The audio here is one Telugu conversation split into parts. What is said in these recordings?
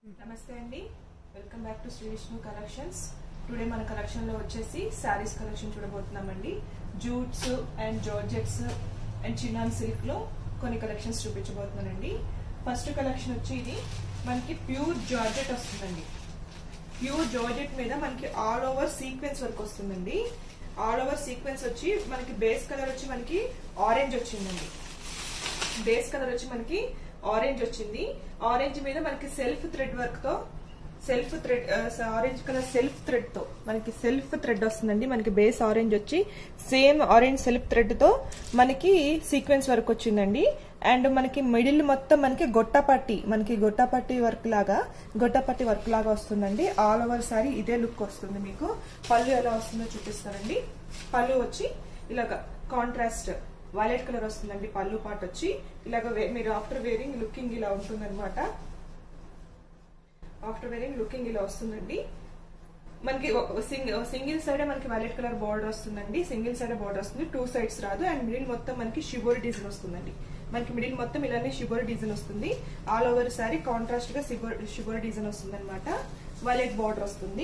నమస్తే అండి welcome back to Sri Vishnu collections today మన కలెక్షన్ లో వచ్చేసి శారీస్ కలెక్షన్ చూడబోతున్నామండి jutes and georgettes and chinon silk లో కొన్ని కలెక్షన్స్ చూపించబోతున్నానండి ఫస్ట్ కలెక్షన్ వచ్చి ఇది మనకి ప్యూర్ జార్జెట్ వస్తుందండి ప్యూర్ జార్జెట్ మీద మనకి ఆల్ ఓవర్ సీక్వెన్స్ వర్క్ వస్తుందండి ఆల్ ఓవర్ సీక్వెన్స్ వచ్చి మనకి బేస్ కలర్ వచ్చి మనకి ఆరెంజ్ వచ్చిందండి బేస్ కలర్ వచ్చి మనకి ఆరెంజ్ వచ్చింది ఆరెంజ్ మీద మనకి సెల్ఫ్ థ్రెడ్ వర్క్ తో self thread orange colour self thread తో మనకి సెల్ఫ్ థ్రెడ్ వస్తుందండి మనకి బేస్ ఆరెంజ్ వచ్చి సేమ్ ఆరెంజ్ సెల్ఫ్ థ్రెడ్ తో మనకి సీక్వెన్స్ వర్క్ వచ్చిందండి అండ్ మనకి మిడిల్ మొత్తం మనకి గొట్టపట్టి మనకి గొట్టపట్టి వర్క్ లాగా గొట్టపట్టి వర్క్ లాగా వస్తుందండి ఆల్ ఓవర్ సారీ ఇదే లుక్ వస్తుంది మీకు పళ్ళు ఎలా వస్తుందో చూపిస్తారండి పళ్ళు వచ్చి ఇలాగా కాంట్రాస్ట్ వైలెట్ కలర్ వస్తుందండి పళ్ళు పాట వచ్చి ఇలాగ వే- మీరు ఆఫ్టర్ వేరింగ్ లుకింగ్ ఇలా ఉంటుందన్నమాట ఆఫ్టర్ వేరింగ్ లుకింగ్ ఇలా వస్తుందండి మనకి సింగిల్ సింగిల్ సైడ్ మనకి వైలెట్ కలర్ బార్డర్ వస్తుందండి సింగిల్ సైడ్ బార్డర్ వస్తుంది టూ సైడ్స్ రాదు అండ్ మిడిల్ మొత్తం మనకి షిబోరి డిజైన్ వస్తుందండి మనకి మిడిల్ మొత్తం ఇలానే షిబోరి డిజైన్ వస్తుంది ఆల్ ఓవర్ సారీ కాంట్రాస్ట్ గా షిబోరి డిజైన్ వస్తుంది అనమాట వైలెట్ బార్డర్ వస్తుంది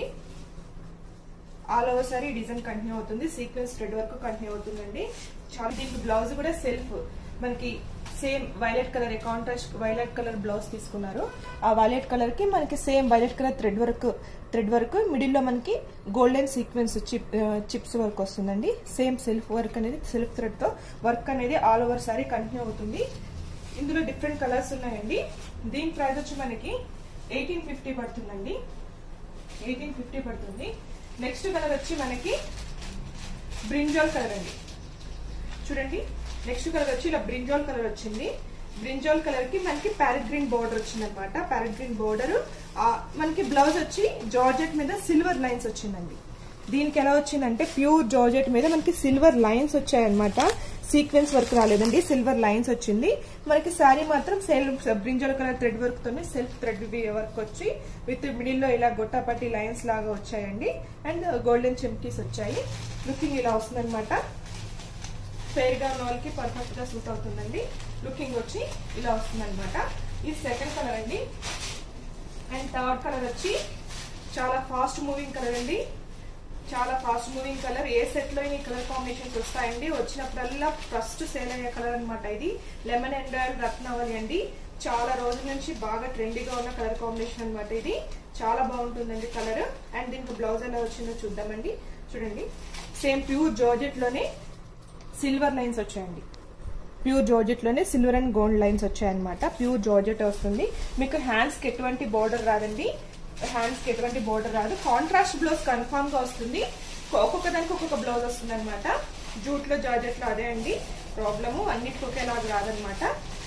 all over sari design continue అవుతుంది సీక్వెన్స్ థ్రెడ్ వర్క్ కంటిన్యూ అవుతుందండి చాలా దీనికి బ్లౌజ్ కూడా సెల్ఫ్ మనకి same violet colour contrast violet colour blouse తీసుకున్నారు ఆ వైలెట్ కలర్ కి మనకి same violet colour thread work thread work middle లో మనకి golden sequence chip chips work వస్తుందండి సేమ్ సెల్ఫ్ వర్క్ అనేది సెల్ఫ్ థ్రెడ్ తో వర్క్ అనేది ఆల్ ఓవర్ సారీ కంటిన్యూ అవుతుంది ఇందులో డిఫరెంట్ కలర్స్ ఉన్నాయండి దీని ప్రైస్ వచ్చి మనకి ఎయిటీన్ ఫిఫ్టీ పడుతుందండి ఎయిటీన్ ఫిఫ్టీ పడుతుంది నెక్స్ట్ కలర్ వచ్చి మనకి బ్రింజాల్ కలర్ అండి చూడండి నెక్స్ట్ కలర్ వచ్చి ఇలా బ్రింజాల్ కలర్ వచ్చింది బ్రింజాల్ కలర్ కి మనకి ప్యారెట్ గ్రీన్ బోర్డర్ వచ్చింది అనమాట ప్యారెట్ గ్రీన్ బోర్డర్ మనకి బ్లౌజ్ వచ్చి జార్జెట్ మీద సిల్వర్ లైన్స్ వచ్చిందండి దీనికి ఎలా వచ్చిందంటే ప్యూర్ జార్జెట్ మీద మనకి సిల్వర్ లైన్స్ వచ్చాయన్నమాట సీక్వెన్స్ వర్క్ రాలేదండి సిల్వర్ లైన్స్ వచ్చింది మనకి శారీ మాత్రం self brinjal colour thread work తోనే సెల్ఫ్ థ్రెడ్ వర్క్ వచ్చి విత్ మిడిల్ లో ఇలా గొట్టాపట్టి లైన్స్ లాగా వచ్చాయండి అండ్ గోల్డెన్ చెమ్కీస్ వచ్చాయి లుకింగ్ ఇలా వస్తుందన్నమాట ఫెయిర్ గా ఉన్న వాళ్ళకి పర్ఫెక్ట్ గా సూట్ అవుతుందండి లుకింగ్ వచ్చి ఇలా వస్తుందన్నమాట ఇది సెకండ్ కలర్ అండి అండ్ థర్డ్ కలర్ వచ్చి చాలా ఫాస్ట్ మూవింగ్ కలర్ అండి చాలా ఫాస్ట్ మూవింగ్ కలర్ ఏ సెట్ లో ఈ కలర్ కాంబినేషన్స్ వస్తాయండి వచ్చినప్పుడల్లా ఫస్ట్ సేల్ అయ్యే కలర్ అనమాట ఇది లెమన్ అండ్ రత్నావళి అండి చాలా రోజుల నుంచి బాగా ట్రెండీగా ఉన్న కలర్ కాంబినేషన్ అనమాట ఇది చాలా బాగుంటుందండి కలర్ అండ్ దీనికి బ్లౌజ్ ఎలా వచ్చిందో చూద్దామండి చూడండి సేమ్ ప్యూర్ జార్జెట్ లోనే సిల్వర్ లైన్స్ వచ్చాయండి ప్యూర్ జార్జెట్ లోనే సిల్వర్ అండ్ గోల్డ్ లైన్స్ వచ్చాయన్నమాట ప్యూర్ జార్జెట్ వస్తుంది మీకు హ్యాండ్స్ కి ఎటువంటి బోర్డర్ రాదండి హ్యాండ్స్ కి ఎటువంటి బోర్డర్ రాదు కాంట్రాస్ట్ బ్లౌజ్ కన్ఫామ్ గా వస్తుంది ఒక్కొక్క దానికి ఒక్కొక్క బ్లౌజ్ వస్తుంది అనమాట జూట్ లో జార్జెట్ లో అదే అండి ప్రాబ్లము అన్నిటికీ ఒకేలాగా రాదనమాట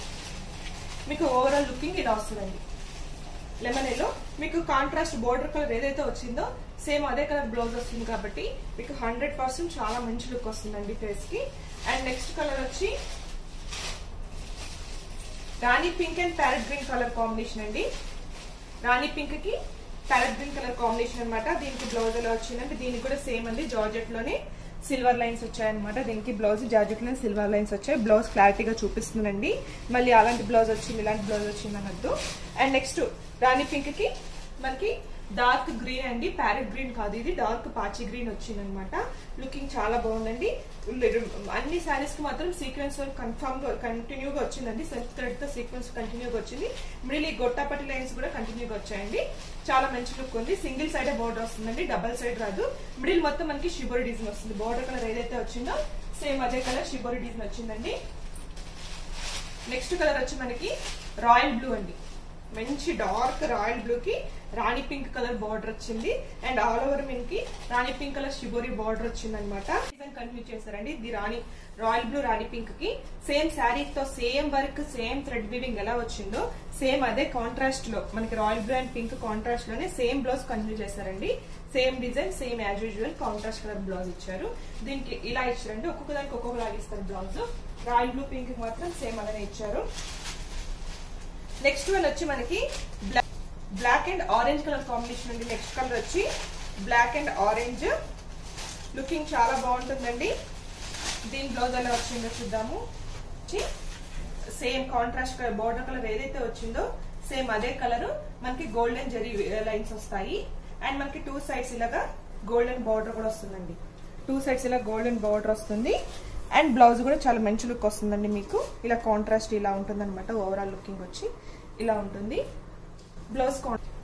మీకు ఓవరాల్ లుకింగ్ ఇలా వస్తుందండి లెమన్ ఎల్లో మీకు కాంట్రాస్ట్ బోర్డర్ కలర్ ఏదైతే వచ్చిందో సేమ్ అదే కలర్ బ్లౌజ్ వస్తుంది కాబట్టి మీకు హండ్రెడ్ పర్సెంట్ చాలా మంచి లుక్ వస్తుందండి ఫేస్ కి అండ్ నెక్స్ట్ కలర్ వచ్చి rani pink and parrot green colour combination అండి రాణి పింక్ కి ప్యారెట్ గ్రీన్ కలర్ కాంబినేషన్ అన్నమాట దీనికి బ్లౌజ్ ఎలా వచ్చిందంటే దీనికి కూడా సేమ్ అండి జార్జెట్ లోనే సిల్వర్ లైన్స్ వచ్చాయన్నమాట దీనికి బ్లౌజ్ జార్జెట్ లోనే సిల్వర్ లైన్స్ వచ్చాయి బ్లౌజ్ క్లారిటీగా చూపిస్తుందండి మళ్ళీ అలాంటి బ్లౌజ్ వచ్చింది ఇలాంటి బ్లౌజ్ వచ్చింది అనొద్దు అండ్ నెక్స్ట్ రాణి పింక్ కి మనకి డార్క్ గ్రీన్ అండి ప్యారెట్ గ్రీన్ కాదు ఇది డార్క్ పాచి గ్రీన్ వచ్చింది అనమాట లుకింగ్ చాలా బాగుందండి అన్ని శారీస్ కి మాత్రం సీక్వెన్స్ కన్ఫర్మ్ గా కంటిన్యూగా వచ్చిందండి సెల్ఫ్ థ్రెడ్ తో సీక్వెన్స్ కంటిన్యూగా వచ్చింది మిడిల్ ఈ గొట్టాపట్టి లైన్స్ కూడా కంటిన్యూగా వచ్చాయండి చాలా మంచి లుక్ ఉంది సింగిల్ సైడ్ బోర్డర్ వస్తుందండి డబల్ సైడ్ రాదు మిడిల్ మొత్తం మనకి షిబోరి డిజైన్ వస్తుంది బోర్డర్ కలర్ ఏదైతే వచ్చిందో సేమ్ అదే కలర్ షిబోరి డిజైన్ వచ్చిందండి నెక్స్ట్ కలర్ వచ్చి మనకి రాయల్ బ్లూ అండి మంచి డార్క్ రాయల్ బ్లూ కి రాణి పింక్ కలర్ బార్డర్ వచ్చింది అండ్ ఆల్ ఓవర్ మనకి rani pink colour shibori border వచ్చింది అనమాట డిజైన్ కంటిన్యూ చేశారండి ఇది rani royal blue rani pink కి సేమ్ శారీ తో same work same thread weaving ఎలా వచ్చిందో సేమ్ అదే కాంట్రాస్ట్ లో మనకి royal blue and pink contrast లోనే సేమ్ బ్లౌజ్ కంటిన్యూ చేశారండి same design same as usual contrast colour blouse ఇచ్చారు దీనికి ఇలా ఇచ్చారండి ఒక్కొక్క దానికి ఒక్కొక్కలాగా ఇస్తారు బ్లౌజ్ రాయల్ బ్లూ పింక్ మాత్రం సేమ్ అలానే ఇచ్చారు నెక్స్ట్ వన్ వచ్చి మనకి black and orange colour combination అండి నెక్స్ట్ కలర్ వచ్చి బ్లాక్ అండ్ ఆరెంజ్ లుకింగ్ చాలా బాగుంటుందండి దీని బ్లౌజ్ ఎలా వచ్చిందో చూద్దాము same contrast colour border colour ఏదైతే వచ్చిందో సేమ్ అదే కలర్ మనకి గోల్డెన్ జరీ లైన్స్ వస్తాయి అండ్ మనకి టూ సైడ్స్ ఇలాగా గోల్డెన్ బార్డర్ కూడా వస్తుందండి టూ సైడ్స్ ఇలా గోల్డెన్ బార్డర్ వస్తుంది అండ్ బ్లౌజ్ కూడా చాలా మంచి లుక్ వస్తుందండి మీకు ఇలా కాంట్రాస్ట్ ఇలా ఉంటుంది అనమాట ఓవరాల్ లుకింగ్ వచ్చి ఇలా ఉంటుంది బ్లౌజ్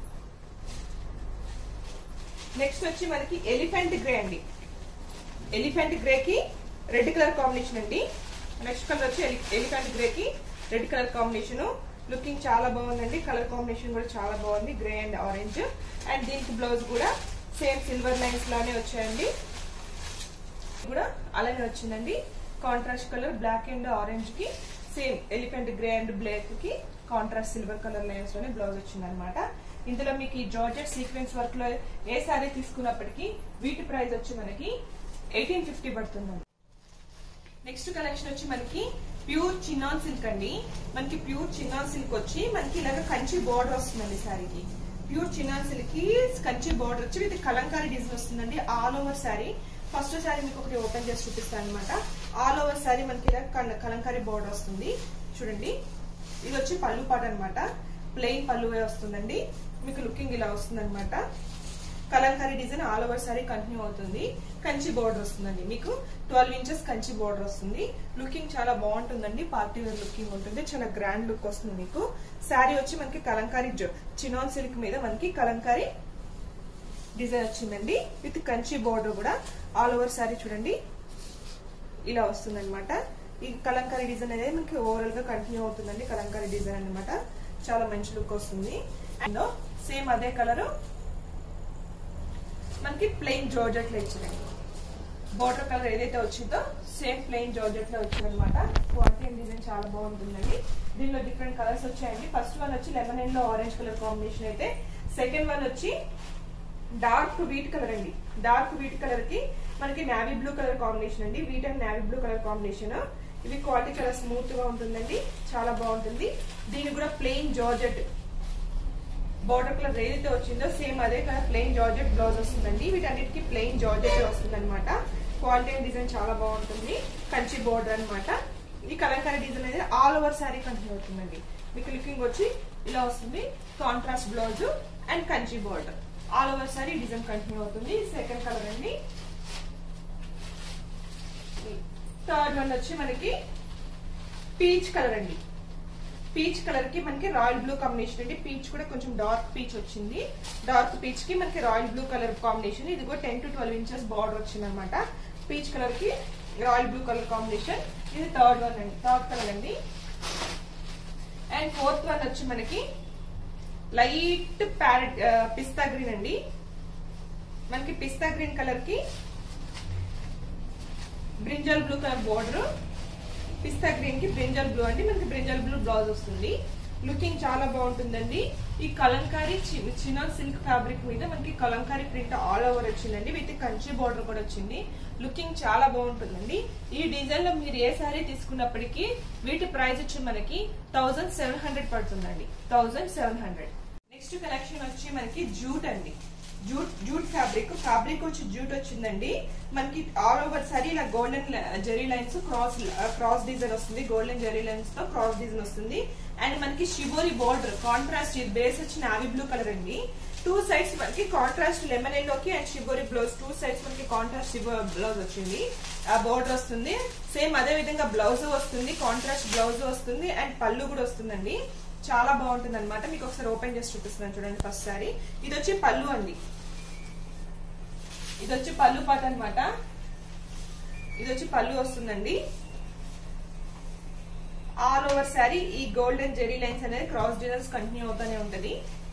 నెక్స్ట్ వచ్చి మనకి ఎలిఫెంట్ గ్రే అండి ఎలిఫెంట్ గ్రే కి రెడ్ కలర్ కాంబినేషన్ అండి నెక్స్ట్ కలర్ వచ్చి ఎలిఫెంట్ గ్రే కి రెడ్ కలర్ కాంబినేషన్ లుకింగ్ చాలా బాగుందండి కలర్ కాంబినేషన్ కూడా చాలా బాగుంది గ్రే అండ్ ఆరెంజ్ అండ్ దీనికి బ్లౌజ్ కూడా సేమ్ సిల్వర్ లైన్స్ లానే వచ్చాయండి కూడా అలానే వచ్చిందండి contrast colour black and orange కి same elephant grey and black కి కాంట్రాస్ట్ సిల్వర్ కలర్ లైన్స్ లోనే బ్లౌజ్ వచ్చింది అనమాట ఇందులో మీకు ఈ జార్జెట్ సీక్వెన్స్ వర్క్ లో ఏ సారీ తీసుకున్నప్పటికీ వీటి ప్రైస్ వచ్చి మనకి ఎయిటీన్ ఫిఫ్టీ పడుతుందండి నెక్స్ట్ కలెక్షన్ వచ్చి మనకి ప్యూర్ చిన్నాన్ సిల్క్ అండి మనకి ప్యూర్ చిన్నాన్ సిల్క్ వచ్చి మనకి ఇలాగ కంచి బార్డర్ వస్తుందండి శారీకి ప్యూర్ చిన్నాన్ సిల్క్ కి కంచి బార్డర్ వచ్చి ఇది కలంకారీ డిజైన్ వస్తుందండి all over sari first sari మీకు ఒకటి ఓపెన్ చేసి చూపిస్తాను అనమాట ఆల్ ఓవర్ శారీ మనకి ఇలా కల- కలంకారీ బార్డర్ వస్తుంది చూడండి ఇది వచ్చి పళ్ళు పాట అనమాట ప్లెయిన్ పళ్ళువే వస్తుందండి మీకు లుకింగ్ ఇలా వస్తుంది అనమాట kalamkari design all over sari continue అవుతుంది కంచి బోర్డర్ వస్తుందండి మీకు ట్వెల్వ్ ఇంచెస్ కంచి బోర్డర్ వస్తుంది లుకింగ్ చాలా బాగుంటుందండి పార్టీ వేర్ లుకింగ్ ఉంటుంది చాలా గ్రాండ్ లుక్ వస్తుంది మీకు శారీ వచ్చి మనకి కలంకారీ చినాన్ సిల్క్ మీద మనకి కలంకారీ డిజైన్ వచ్చిందండి విత్ కంచి బోర్డర్ కూడా ఆల్ ఓవర్ శారీ చూడండి ఇలా వస్తుంది అనమాట ఈ కలంకారీ డిజైన్ అనేది మనకి ఓవరాల్ గా కంటిన్యూ అవుతుందండి కలంకారీ డిజైన్ అన్నమాట చాలా మంచి లుక్ వస్తుంది అండ్ సేమ్ అదే కలర్ మనకి ప్లెయిన్ జార్జెట్ లో ఇచ్చిందండి బార్డర్ కలర్ ఏదైతే వచ్చిందో సేమ్ ప్లెయిన్ జార్జెట్ లో వచ్చిందనమాట క్వాలిటీ అండ్ డిజైన్ చాలా బాగుంటుందండి దీనిలో డిఫరెంట్ కలర్స్ వచ్చాయండి ఫస్ట్ వన్ వచ్చి లెమన్ అండ్ లో ఆరెంజ్ కలర్ కాంబినేషన్ అయితే సెకండ్ వన్ వచ్చి డార్క్ వీట్ కలర్ అండి డార్క్ వీట్ కలర్ కి మనకి నావీ బ్లూ కలర్ కాంబినేషన్ అండి wheat and navy blue colour combination ఇవి క్వాలిటీ చాలా స్మూత్ గా ఉంటుందండి చాలా బాగుంటుంది దీని కూడా ప్లెయిన్ జార్జెట్ బార్డర్ కలర్ ఏదైతే వచ్చిందో సేమ్ అదే కలర్ ప్లెయిన్ జార్జెట్ బ్లౌజ్ వస్తుందండి వీటన్నిటికి ప్లెయిన్ జార్జెట్ వస్తుంది అనమాట క్వాలిటీ అండ్ డిజైన్ చాలా బాగుంటుంది కంచి బార్డర్ అన్నమాట ఈ కలంకారీ డిజైన్ అనేది ఆల్ ఓవర్ శారీ కంటిన్యూ అవుతుందండి మీకు లుకింగ్ వచ్చి ఇలా వస్తుంది contrast blouse and Kanchi border all over sari design continue అవుతుంది సెకండ్ కలర్ అండి థర్డ్ వన్ వచ్చి మనకి పీచ్ కలర్ అండి పీచ్ కలర్ కి మనకి రాయల్ బ్లూ కాంబినేషన్ అండి పీచ్ కూడా కొంచెం డార్క్ పీచ్ వచ్చింది డార్క్ పీచ్ కి మనకి రాయల్ బ్లూ కలర్ కాంబినేషన్ ఇది కూడా ten to twelve inches border వచ్చింది అనమాట పీచ్ కలర్ కి రాయల్ బ్లూ కలర్ కాంబినేషన్ ఇది థర్డ్ వన్ అండి థర్డ్ కలర్ అండి అండ్ ఫోర్త్ వన్ వచ్చి మనకి లైట్ ప్యారెట్ పిస్తా గ్రీన్ అండి మనకి పిస్తా గ్రీన్ కలర్ కి brinjal blue colour border pista green కి బ్రింజల్ బ్లూ అండి మనకి బ్రింజల్ బ్లూ బ్లౌజ్ వస్తుంది లుకింగ్ చాలా బాగుంటుందండి ఈ కలంకారీ చిన్న సిల్క్ ఫ్యాబ్రిక్ మీద మనకి కలంకారీ ప్రింట్ ఆల్ ఓవర్ వచ్చిందండి విత్ కంచి బార్డర్ కూడా వచ్చింది లుకింగ్ చాలా బాగుంటుందండి ఈ డిజైన్ లో మీరు ఏ సారీ తీసుకున్నప్పటికీ వీటి ప్రైస్ వచ్చి మనకి థౌజండ్ సెవెన్ హండ్రెడ్ పడుతుందండి thousand seven hundred next collection వచ్చి మనకి జూట్ అండి జూట్ జూట్ ఫ్యాబ్రిక్ ఫ్యాబ్రిక్ వచ్చి జూట్ వచ్చిందండి మనకి ఆల్ ఓవర్ సారీ ఇలా golden zari lines cross cross design వస్తుంది గోల్డెన్ జెరీ లైన్స్ తో క్రాస్ డిజైన్ వస్తుంది అండ్ మనకి షిబోరి బోర్డర్ కాంట్రాస్ట్ బేస్ వచ్చి నావీ బ్లూ కలర్ అండి టూ సైడ్స్ మనకి కాంట్రాస్ట్ లెమన్ ఎల్లోకి and shibori blouse two sides మనకి కాంట్రాస్ట్ షిబో బ్లౌజ్ వచ్చింది ఆ బోర్డర్ వస్తుంది సేమ్ అదే విధంగా బ్లౌజ్ వస్తుంది కాంట్రాస్ట్ బ్లౌజ్ వస్తుంది అండ్ పళ్ళు కూడా వస్తుందండి చాలా బాగుంటుంది అనమాట మీకు ఒకసారి ఓపెన్ చేసి చూపిస్తున్నాను చూడండి ఫస్ట్ సారీ ఇది వచ్చి పళ్ళు అండి ఇది వచ్చి పళ్ళు పాట అనమాట ఇది వచ్చి పళ్ళు వస్తుందండి ఆల్ ఓవర్ శారీ ఈ గోల్డెన్ జెరీ లైన్స్ అనేది క్రాస్ డిజైన్స్ కంటిన్యూ అవుతూనే ఉంటది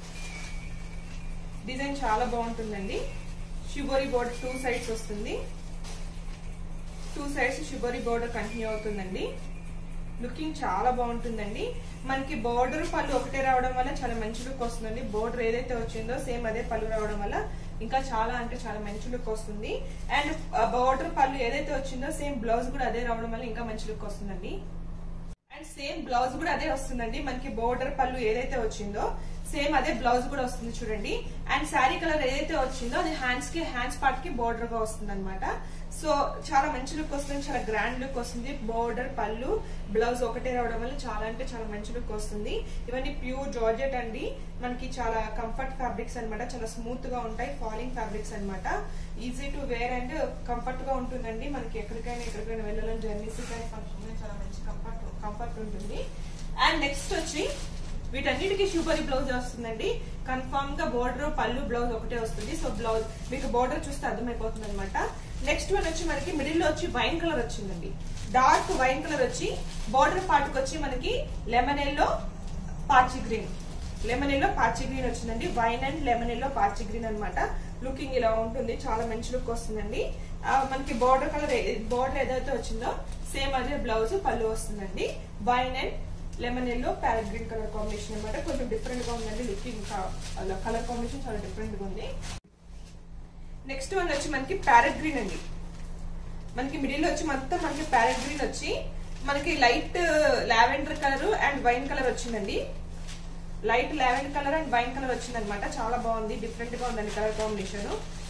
డిజైన్ చాలా బాగుంటుందండి షిబోరి బోర్డర్ టూ సైడ్స్ వస్తుంది two sides shibori border continue అవుతుందండి లుకింగ్ చాలా బాగుంటుందండి మనకి బోర్డర్ పళ్ళు ఒకటే రావడం వల్ల చాలా మంచి లుక్ వస్తుందండి బోర్డర్ ఏదైతే వచ్చిందో సేమ్ అదే పళ్ళు రావడం వల్ల ఇంకా చాలా అంటే చాలా మంచి లుక్ వస్తుంది అండ్ బోర్డర్ పళ్ళు ఏదైతే వచ్చిందో సేమ్ బ్లౌజ్ కూడా అదే రావడం వల్ల ఇంకా మంచి లుక్ వస్తుందండి అండ్ సేమ్ బ్లౌజ్ కూడా అదే వస్తుందండి మనకి బోర్డర్ పళ్ళు ఏదైతే వచ్చిందో సేమ్ అదే బ్లౌజ్ కూడా వస్తుంది చూడండి అండ్ శారీ కలర్ ఏదైతే వచ్చిందో అది హ్యాండ్స్ కి హ్యాండ్స్ పార్ట్ కి బోర్డర్ గా వస్తుంది అనమాట సో చాలా మంచి లుక్ వస్తుంది చాలా గ్రాండ్ లుక్ వస్తుంది బోర్డర్ పళ్ళు బ్లౌజ్ ఒకటే రావడం వల్ల చాలా అంటే చాలా మంచి లుక్ వస్తుంది ఇవన్నీ ప్యూర్ జార్జెట్ అండి మనకి చాలా కంఫర్ట్ ఫ్యాబ్రిక్స్ అన్నమాట చాలా స్మూత్ గా ఉంటాయి ఫాలింగ్ ఫ్యాబ్రిక్స్ అన్నమాట easy to wear and comfort గా ఉంటుందండి మనకి ఎక్కడికైనా ఎక్కడికైనా వెళ్ళాలని జర్నీస్ కానీ ఫంక్షన్ కానీ చాలా మంచి కంఫర్ట్ కంఫర్ట్ ఉంటుంది అండ్ నెక్స్ట్ వచ్చి వీటన్నిటికీ షూపరి బ్లౌజ్ వస్తుందండి కన్ఫర్మ్ గా బోర్డర్ పళ్ళు బ్లౌజ్ ఒకటే వస్తుంది సో బ్లౌజ్ మీకు బోర్డర్ చూస్తే అర్థమైపోతుంది అనమాట నెక్స్ట్ వన్ వచ్చి మనకి మిడిల్ లో వచ్చి వైన్ కలర్ వచ్చిందండి డార్క్ వైన్ కలర్ వచ్చి బోర్డర్ పార్ట్ వచ్చి మనకి లెమన్ ఎల్లో పాచి గ్రీన్ లెమన్ ఎల్లో పాచి గ్రీన్ వచ్చిందండి వైన్ అండ్ లెమన్ ఎల్లో పాచి గ్రీన్ అనమాట లుకింగ్ ఇలా ఉంటుంది చాలా మంచి లుక్ వస్తుందండి ఆ, మనకి బోర్డర్ కలర్ బోర్డర్ ఏదైతే వచ్చిందో సేమ్ అదే బ్లౌజ్ పళ్ళు వస్తుందండి wine and lemon yellow parrot green colour combination అనమాట కొంచెం డిఫరెంట్ గా ఉందండి లుకింగ్ కలర్ కాంబినేషన్ చాలా డిఫరెంట్ గా ఉంది నెక్స్ట్ వన్ వచ్చి మనకి ప్యారెట్ గ్రీన్ అండి మనకి మిడిల్ వచ్చి మొత్తం మనకి ప్యారెట్ గ్రీన్ వచ్చి మనకి light lavender colour and wine colour వచ్చిందండి light lavender colour and wine colour వచ్చింది అనమాట చాలా బాగుంది డిఫరెంట్ గా ఉందండి కలర్ కాంబినేషన్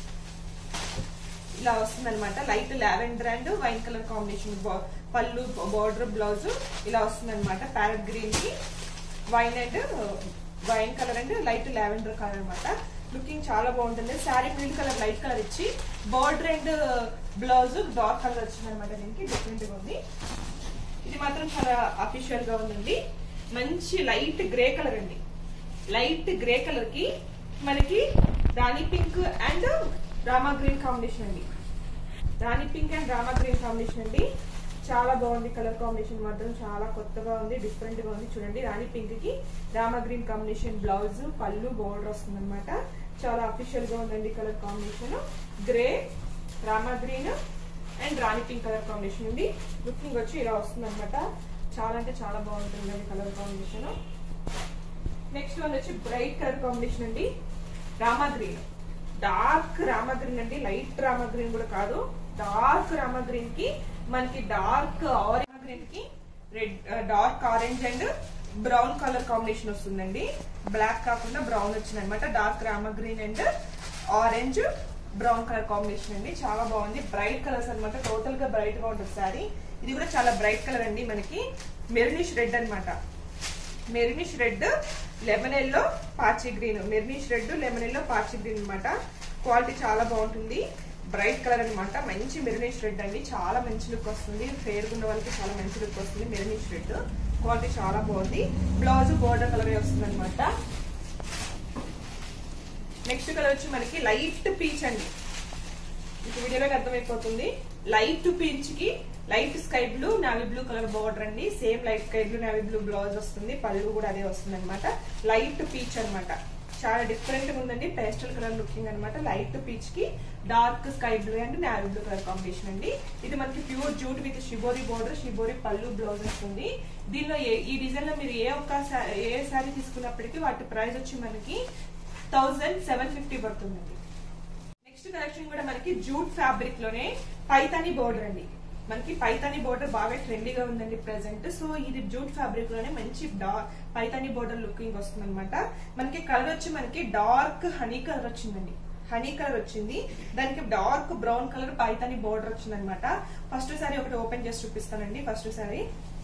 ఇలా వస్తుంది అనమాట light lavender and wine colour combination pallu border blouse ఇలా వస్తుంది అనమాట ప్యారెట్ గ్రీన్ కి wine and wine colour and light lavender colour అనమాట లుకింగ్ చాలా బాగుంటుంది sari middle colour light colour ఇచ్చి border and blouse dark colour వచ్చింది అనమాట దీనికి డిఫరెంట్ గా ఉంది ఇది మాత్రం చాలా అఫీషియల్ గా ఉందండి మంచి లైట్ గ్రే కలర్ అండి లైట్ గ్రే కలర్ కి మనకి rani pink and rama green combination అండి rani pink and rama green combination అండి చాలా బాగుంది కలర్ కాంబినేషన్ మాత్రం చాలా కొత్తగా ఉంది డిఫరెంట్ గా ఉంది చూడండి రాణి పింక్ కి rama green combination blouse pallu border వస్తుంది అనమాట చాలా అఫీషియల్ గా ఉందండి colour combination grey rama green and rani pink colour combination ఉంది లుకింగ్ వచ్చి ఇలా వస్తుంది అనమాట చాలా అంటే చాలా బాగుంటుందండి కలర్ కాంబినేషన్ నెక్స్ట్ వన్ వచ్చి బ్రైట్ కలర్ కాంబినేషన్ అండి rama green dark rama green అండి లైట్ రామా గ్రీన్ కూడా కాదు డార్క్ రామా గ్రీన్ కి మనకి డార్క్ ఆరెంజ్ గ్రీన్ కి red dark orange and brown colour combination వస్తుందండి బ్లాక్ కాకుండా బ్రౌన్ వచ్చింది అనమాట dark rama green and orange brown colour combination అండి చాలా బాగుంది బ్రైట్ కలర్స్ అన్నమాట టోటల్ గా బ్రైట్ గా ఉంటుంది సారీ ఇది కూడా చాలా బ్రైట్ కలర్ అండి మనకి మెరూనిష్ రెడ్ అన్నమాట మెరూనిష్ రెడ్ లెమన్ ఎల్లో పాచి green maroonish red lemon yellow పాచి గ్రీన్ అన్నమాట క్వాలిటీ చాలా బాగుంటుంది బ్రైట్ కలర్ అన్నమాట మంచి మెరూనిష్ రెడ్ అండి చాలా మంచి లుక్ వస్తుంది ఫేర్ ఉన్న వాళ్ళకి చాలా మంచి లుక్ వస్తుంది మెరూనిష్ రెడ్ క్వాలిటీ చాలా బాగుంది బ్లౌజ్ బోర్డర్ కలర్ వస్తుంది అనమాట నెక్స్ట్ కలర్ వచ్చి మనకి లైట్ పీచ్ అండి మీకు వీడియోలోకి అర్థమైపోతుంది లైట్ పీచ్ కి light sky blue navy blue colour border అండి same light sky blue navy blue blouse వస్తుంది పళ్ళు కూడా అదే వస్తుంది అనమాట లైట్ పీచ్ అన్నమాట చాలా డిఫరెంట్ గా ఉందండి పేస్టల్ కలర్ లుకింగ్ అన్నమాట లైట్ పీచ్ కి dark sky blue and navy blue colour combination అండి ఇది మనకి pure jute with shibori border shibori pallu blouse వస్తుంది దీనిలో ఏ- ఈ డిజైన్ లో మీరు ఏ ఒక్క సా- ఏ శారీ తీసుకున్నప్పటికీ వాటి ప్రైస్ వచ్చి మనకి థౌజండ్ సెవెన్ ఫిఫ్టీ పడుతుందండి నెక్స్ట్ కలెక్షన్ కూడా మనకి జూట్ ఫ్యాబ్రిక్ లోనే పైతాని బోర్డర్ అండి మనకి పైతాని బోర్డర్ బాగా ట్రెండీగా ఉందండి ప్రెసెంట్ సో ఇది జూట్ ఫ్యాబ్రిక్ లోనే మంచి డా- పైతాని బోర్డర్ లుకింగ్ వస్తుంది అనమాట మనకి కలర్ వచ్చి మనకి డార్క్ హనీ కలర్ వచ్చిందండి హనీ కలర్ వచ్చింది దానికి dark brown colour Paithani border వచ్చింది అనమాట ఫస్ట్ సారీ ఒకటి ఓపెన్ చేసి చూపిస్తానండి ఫస్ట్ సారీ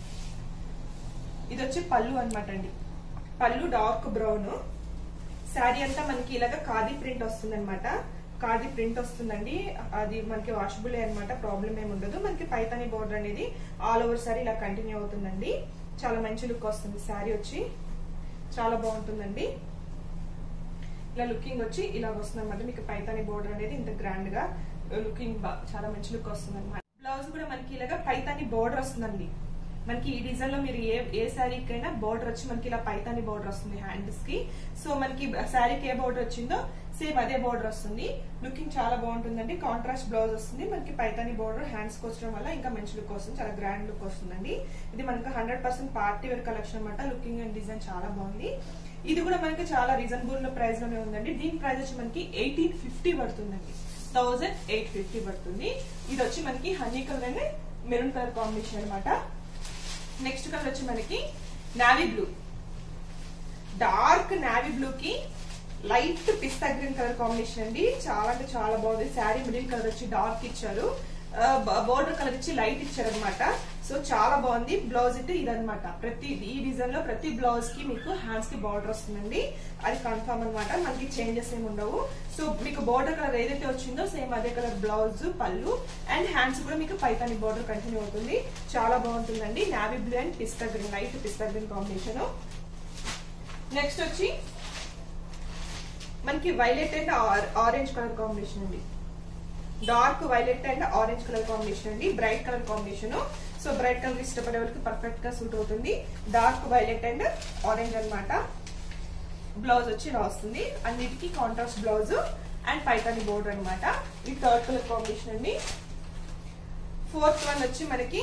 ఇది వచ్చి పళ్ళు అన్నమాట అండి పళ్ళు డార్క్ బ్రౌన్ శారీ అంతా మనకి ఇలాగ ఖాదీ ప్రింట్ వస్తుంది అనమాట ఖాదీ ప్రింట్ వస్తుందండి అది మనకి వాషబుల్ అనమాట ప్రాబ్లం ఏమి ఉండదు మనకి పైతాని బోర్డర్ అనేది ఆల్ ఓవర్ సారీ ఇలా కంటిన్యూ అవుతుందండి చాలా మంచి లుక్ వస్తుంది శారీ వచ్చి చాలా బాగుంటుందండి ఇలా లుకింగ్ వచ్చి ఇలా వస్తుంది అనమాట మీకు పైతాని బోర్డర్ అనేది ఇంత గ్రాండ్ గా లుకింగ్ చాలా మంచి లుక్ వస్తుంది అనమాట బ్లౌజ్ కూడా మనకి ఇలాగా పైతాని బోర్డర్ వస్తుందండి మనకి ఈ డిజైన్ లో మీరు ఏ ఏ శారీకైనా బోర్డర్ వచ్చి మనకి ఇలా పైతాని బోర్డర్ వస్తుంది హ్యాండ్స్ కి సో మనకి శారీకి ఏ బోర్డర్ వచ్చిందో సేమ్ అదే బోర్డర్ వస్తుంది లుకింగ్ చాలా బాగుంటుందండి కాంట్రాస్ట్ బ్లౌజ్ వస్తుంది మనకి పైతాని బోర్డర్ హ్యాండ్స్ కి వచ్చడం వల్ల ఇంకా మంచి లుక్ వస్తుంది చాలా గ్రాండ్ లుక్ వస్తుందండి ఇది మనకి hundred percent party wear collection అనమాట లుకింగ్ అండ్ డిజైన్ చాలా బాగుంది ఇది కూడా మనకి చాలా రీజనబుల్ ప్రైస్ లోనే ఉందండి దీని ప్రైస్ వచ్చి మనకి ఎయిటీన్ ఫిఫ్టీ పడుతుందండి థౌజండ్ ఎయిట్ ఫిఫ్టీ పడుతుంది ఇది వచ్చి మనకి హనీ కలర్ అనే మెరూన్ కలర్ కాంబినేషన్ అనమాట నెక్స్ట్ కలర్ వచ్చి మనకి navy blue dark navy blue కి light pista green colour combination అండి చాలా అంటే చాలా బాగుంది శారీ మిడిల్ కలర్ వచ్చి డార్క్ ఇచ్చారు బోర్డర్ కలర్ ఇచ్చి లైట్ ఇచ్చారు అనమాట సో చాలా బాగుంది బ్లౌజ్ అయితే ఇదనమాట ప్రతి ఈ డిజైన్ లో ప్రతి బ్లౌజ్ కి మీకు హ్యాండ్స్ కి బార్డర్ వస్తుందండి అది కన్ఫర్మ్ అనమాట మనకి చేంజెస్ ఏమి ఉండవు సో మీకు బార్డర్ కలర్ ఏదైతే వచ్చిందో సేమ్ అదే colour blouse pallu and hands కూడా మీకు పైతాని బార్డర్ కంటిన్యూ అవుతుంది చాలా బాగుంటుందండి navy blue and pista green light pista green combination next వచ్చి మనకి violet and orange colour combination అండి dark violet and orange colour combination అండి bright colour combination so bright colour ఇష్టపడే వాళ్ళకి పర్ఫెక్ట్ గా సూట్ అవుతుంది డార్క్ వైలెట్ అండ్ ఆరెంజ్ అనమాట బ్లౌజ్ వచ్చి ఇలా వస్తుంది అన్నిటికీ contrast blouse and Paithani border అనమాట ఇది థర్డ్ కలర్ కాంబినేషన్ అండి ఫోర్త్ వన్ వచ్చి మనకి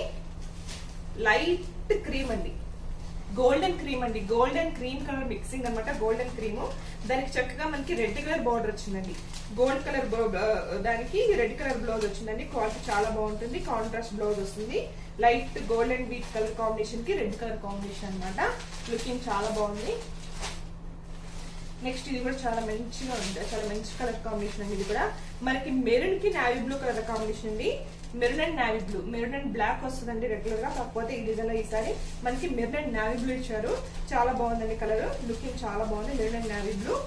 లైట్ క్రీమ్ అండి గోల్డెన్ క్రీమ్ అండి గోల్డెన్ క్రీమ్ కలర్ మిక్సింగ్ అనమాట గోల్డెన్ క్రీమ్ దానికి చక్కగా మనకి రెడ్ కలర్ బార్డర్ వచ్చిందండి గోల్డ్ కలర్ దానికి రెడ్ కలర్ బ్లౌజ్ వచ్చిందండి క్వాలిటీ చాలా బాగుంటుంది కాంట్రాస్ట్ బ్లౌజ్ వస్తుంది light gold and wheat colour combination కి రెడ్ కలర్ కాంబినేషన్ అనమాట లుకింగ్ చాలా బాగుంది నెక్స్ట్ ఇది కూడా చాలా మంచిగా ఉంది చాలా మంచి కలర్ కాంబినేషన్ అండి ఇది కూడా మనకి మెరూన్ కి నావీ బ్లూ కలర్ కాంబినేషన్ అండి maroon and navy blue maroon and black వస్తుందండి రెగ్యులర్ గా కాకపోతే ఈ డిజైన్ లో ఈసారి మనకి మెరూన్ అండ్ నావీ బ్లూ ఇచ్చారు చాలా బాగుందండి కలర్ లుకింగ్ చాలా బాగుంది మెరూన్ అండ్ నావీ బ్లూ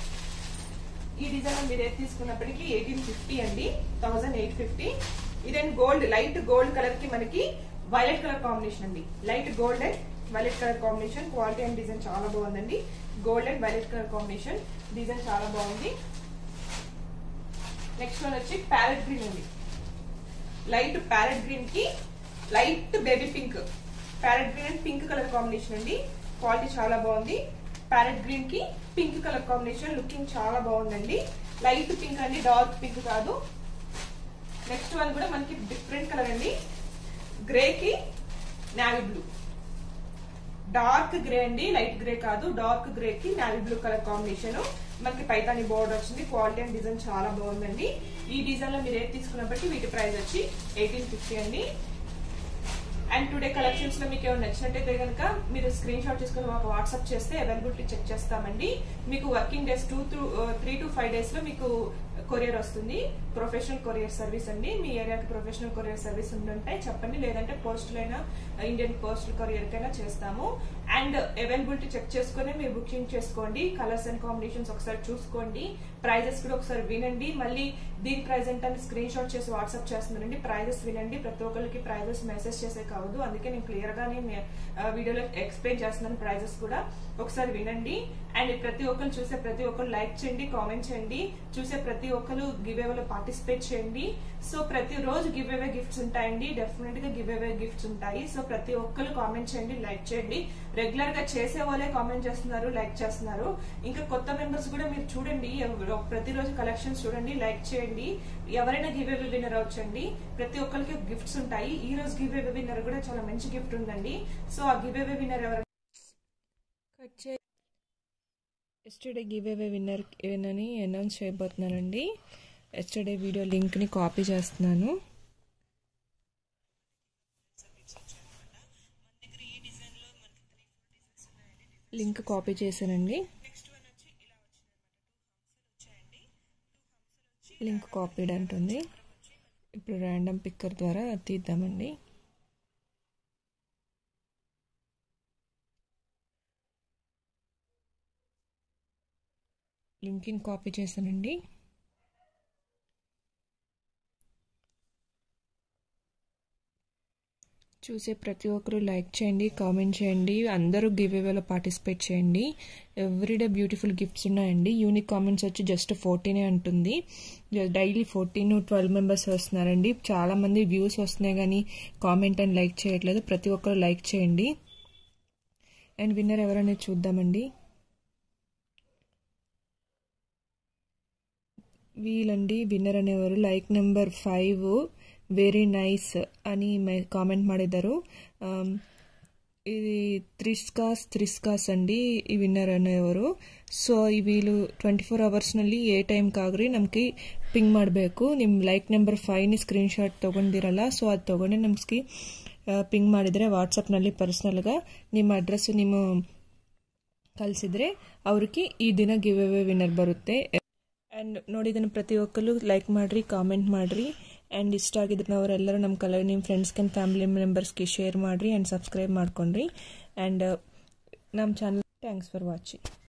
ఈ డిజైన్ మీరు ఏది తీసుకున్నప్పటికీ ఎయిటీన్ ఫిఫ్టీ అండి థౌసండ్ ఎయిట్ ఫిఫ్టీ ఇదండి గోల్డ్ లైట్ గోల్డ్ కలర్ కి మనకి వైలెట్ కలర్ కాంబినేషన్ అండి light gold and violet colour combination quality and design చాలా బాగుందండి gold and violet colour combination design చాలా బాగుంది నెక్స్ట్ వన్ వచ్చి ప్యారెట్ గ్రీన్ అండి లైట్ ప్యారెట్ గ్రీన్ కి light baby pink parrot green and pink colour combination అండి క్వాలిటీ చాలా బాగుంది ప్యారెట్ గ్రీన్ కి పింక్ కలర్ కాంబినేషన్ లుకింగ్ చాలా బాగుందండి లైట్ పింక్ అండి డార్క్ పింక్ కాదు నెక్స్ట్ వన్ కూడా మనకి డిఫరెంట్ కలర్ అండి గ్రే కి నావీ బ్లూ డార్క్ గ్రే అండి లైట్ గ్రే కాదు డార్క్ గ్రే కి నావీ బ్లూ కలర్ కాంబినేషన్ మనకి పైతాని బోర్డర్ వచ్చింది క్వాలిటీ అండ్ డిజైన్ చాలా బాగుందండి ఈ డిజైన్ లో మీరు ఏది తీసుకున్నప్పటికీ వీటి ప్రైస్ వచ్చి ఎయిటీన్ ఫిఫ్టీ అండి అండ్ టుడే కలెక్షన్స్ లో మీకు ఏమైనా నచ్చినట్టయితే కనుక మీరు స్క్రీన్ షాట్ తీసుకుని మాకు వాట్సాప్ చేస్తే అవైలబిలిటీ చెక్ చేస్తామండి మీకు working days two through three to five days లో మీకు కొరియర్ వస్తుంది ప్రొఫెషనల్ కొరియర్ సర్వీస్ అండి మీ ఏరియాకి ప్రొఫెషనల్ కొరియర్ సర్వీస్ ఉంటే చెప్పండి లేదంటే పోస్టల్ అయినా ఇండియన్ పోస్టల్ కొరియర్ కైనా చేస్తాము అండ్ అవైలబిలిటీ చెక్ చేసుకుని మీరు బుకింగ్ చేసుకోండి కలర్స్ అండ్ కాంబినేషన్స్ ఒకసారి చూసుకోండి ప్రైజెస్ కూడా ఒకసారి వినండి మళ్ళీ దీని ప్రైస్ ఏంటని స్క్రీన్ షాట్ చేసి వాట్సాప్ చేస్తున్నానండి ప్రైజెస్ వినండి ప్రతి ఒక్కరికి ప్రైజెస్ మెసేజ్ చేసే కావద్దు అందుకే నేను క్లియర్ గానే వీడియోలో ఎక్స్ప్లెయిన్ చేస్తున్నాను ప్రైజెస్ కూడా ఒకసారి వినండి అండ్ ప్రతి ఒక్కరు చూసే ప్రతి ఒక్కరు లైక్ చేయండి కామెంట్ చేయండి చూసే ప్రతి ఒక్కరు గివ్ లో పార్టిసిపేట్ చేయండి సో ప్రతి రోజు గివ్ అవే గిఫ్ట్స్ ఉంటాయండి డెఫినెట్ గా గివ్ అవే గిఫ్ట్స్ ఉంటాయి సో ప్రతి ఒక్కరు కామెంట్ చేయండి లైక్ చేయండి రెగ్యులర్ గా చేసే వాళ్ళే కామెంట్ చేస్తున్నారు లైక్ చేస్తున్నారు ఇంకా కొత్త మెంబర్స్ కూడా మీరు చూడండి ప్రతిరోజు కలెక్షన్స్ చూడండి లైక్ చేయండి ఎవరైనా గివ్ అవే విన్నర్ అవచ్చండి ప్రతి ఒక్కరికి గిఫ్ట్స్ ఉంటాయి ఈ రోజు గివ్ అవే విన్నర్ కూడా చాలా మంచి గిఫ్ట్ ఉందండి సో ఆ గివ్ అవే విన్నర్ ఎవరు ఎస్టర్డే గివ్ అవే విన్నర్ అని అనౌన్స్ చేయబోతున్నానండి ఎస్టర్డే వీడియో లింక్ని కాపీ చేస్తున్నాను లింక్ కాపీ చేశానండి లింక్ కాపీడ్ అంటుంది ఇప్పుడు ర్యాండమ్ పిక్కర్ ద్వారా తీద్దామండి లింక్ని కాపీ చేశానండి చూసే ప్రతి ఒక్కరూ లైక్ చేయండి కామెంట్ చేయండి అందరూ గివ్ అవేలో పార్టిసిపేట్ చేయండి ఎవ్రీడే బ్యూటిఫుల్ గిఫ్ట్స్ ఉన్నాయండి యూనిక్ కామెంట్స్ వచ్చి జస్ట్ ఫోర్టీనే ఉంటుంది డైలీ ఫోర్టీన్ ట్వెల్వ్ మెంబర్స్ వస్తున్నారండి చాలా మంది వ్యూస్ వస్తున్నాయి కానీ కామెంట్ అండ్ లైక్ చేయట్లేదు ప్రతి ఒక్కరు లైక్ చేయండి అండ్ విన్నర్ ఎవరనేది చూద్దామండి వీలండి ವಿನ್ನರ್ అనేవారు like number five very nice అని కామెంట్ ಮಾಡಿದರು ఇది ತ್ರಿಸ್ಕಾಸ್ ತ್ರಿಸ್ಕಾಸ್ ಅಂಡಿ ಈ ವಿನ್ನರ್ ಅನ್ನೋರು ಸೊ ಈ వీళ్ళు ಟ್ವೆಂಟಿ ಫೋರ್ ಅವರ್ಸ್ನಲ್ಲಿ ಎ ಟೈಮ್ ಕಾಗ್ರಿ ನಮ್ಗೆ ಪಿಂಗ್ ಮಾಡಬೇಕು ನಿಮ್ಮ ಲೈಕ್ ನಂಬರ್ ಫೈವ್ನಿ ಸ್ಕ್ರೀನ್ ಶಾಟ್ ತೊಗೊಂಡಿರಲ್ಲ ಸೊ ಅದು ತೊಗೊಂಡು ನಮ್ಗೆ ಪಿಂಗ್ ಮಾಡಿದರೆ ವಾಟ್ಸಪ್ನಲ್ಲಿ ಪರ್ಸ್ನಲ್గా ನಿಮ್ಮ ಅಡ್ರೆಸ್ ನಿಮ್ಮ ಕಳಿಸಿದ್ರೆ ಅವ್ರಿಗೆ ಈ ದಿನ ಗಿವ್ ಅವೇ ವಿನ್ನರ್ ಬರುತ್ತೆ ಆ್ಯಂಡ್ ನೋಡಿ ಇದನ್ನು ಪ್ರತಿ ಒಕ್ಕಲು ಲೈಕ್ ಮಾಡಿರಿ ಕಾಮೆಂಟ್ ಮಾಡಿರಿ ಆ್ಯಂಡ್ ಇಷ್ಟ ಆಗಿದ್ರೆ ಅವರೆಲ್ಲರೂ ನಮ್ಮ ಕಲರ್ ನಿಮ್ಮ ಫ್ರೆಂಡ್ಸ್ಗೆ ಆ್ಯಂಡ್ ಫ್ಯಾಮಿಲಿ ಮೆಂಬರ್ಸ್ಗೆ ಶೇರ್ ಮಾಡಿರಿ ಆ್ಯಂಡ್ ಸಬ್ಸ್ಕ್ರೈಬ್ ಮಾಡ್ಕೊಂಡ್ರಿ ಆ್ಯಂಡ್ ನಮ್ಮ ಚಾನಲ್ ಥ್ಯಾಂಕ್ಸ್ ಫಾರ್ ವಾಚಿಂಗ್